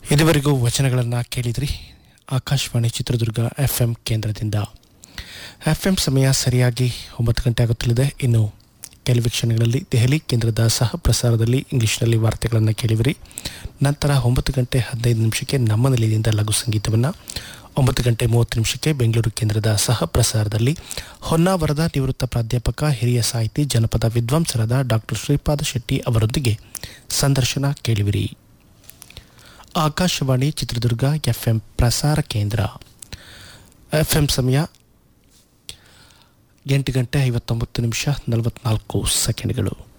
ಇದುವರೆಗೂ ವಚನಗಳನ್ನು ಕೇಳಿದ್ರಿ ಆಕಾಶವಾಣಿ ಚಿತ್ರದುರ್ಗ ಎಫ್ ಎಂ ಕೇಂದ್ರದಿಂದ ಎಫ್ ಎಂ ಸಮಯ ಸರಿಯಾಗಿ ಒಂಬತ್ತು ಗಂಟೆ ಆಗುತ್ತಲಿದೆ ಇನ್ನು ಕೆಲವು ಕ್ಷಣಗಳಲ್ಲಿ ದೆಹಲಿ ಕೇಂದ್ರದ ಸಹ ಪ್ರಸಾರದಲ್ಲಿ ಇಂಗ್ಲಿಷ್ನಲ್ಲಿ ವಾರ್ತೆಗಳನ್ನು ಕೇಳಿವಿರಿ ನಂತರ ಒಂಬತ್ತು ಗಂಟೆ ಹದಿನೈದು ನಿಮಿಷಕ್ಕೆ ನಮ್ಮ ನಿಲಯದಿಂದ ಲಘು ಸಂಗೀತವನ್ನು ಒಂಬತ್ತು ಗಂಟೆ ಮೂವತ್ತು ನಿಮಿಷಕ್ಕೆ ಬೆಂಗಳೂರು ಕೇಂದ್ರದ ಸಹ ಪ್ರಸಾರದಲ್ಲಿ ಹೊನ್ನಾವರದ ನಿವೃತ್ತ ಪ್ರಾಧ್ಯಾಪಕ ಹಿರಿಯ ಸಾಹಿತಿ ಜನಪದ ವಿದ್ವಾಂಸರಾದ ಡಾಕ್ಟರ್ ಶ್ರೀಪಾದ ಶೆಟ್ಟಿ ಅವರೊಂದಿಗೆ ಸಂದರ್ಶನ ಕೇಳಿವಿರಿ ಆಕಾಶವಾಣಿ ಚಿತ್ರದುರ್ಗ ಎಫ್ಎಂ ಪ್ರಸಾರ ಕೇಂದ್ರ ಎಫ್ಎಂ ಸಮಯ ಎಂಟು ಗಂಟೆ ಐವತ್ತೊಂಬತ್ತು ನಿಮಿಷ ನಲವತ್ನಾಲ್ಕು ಸೆಕೆಂಡ್ಗಳು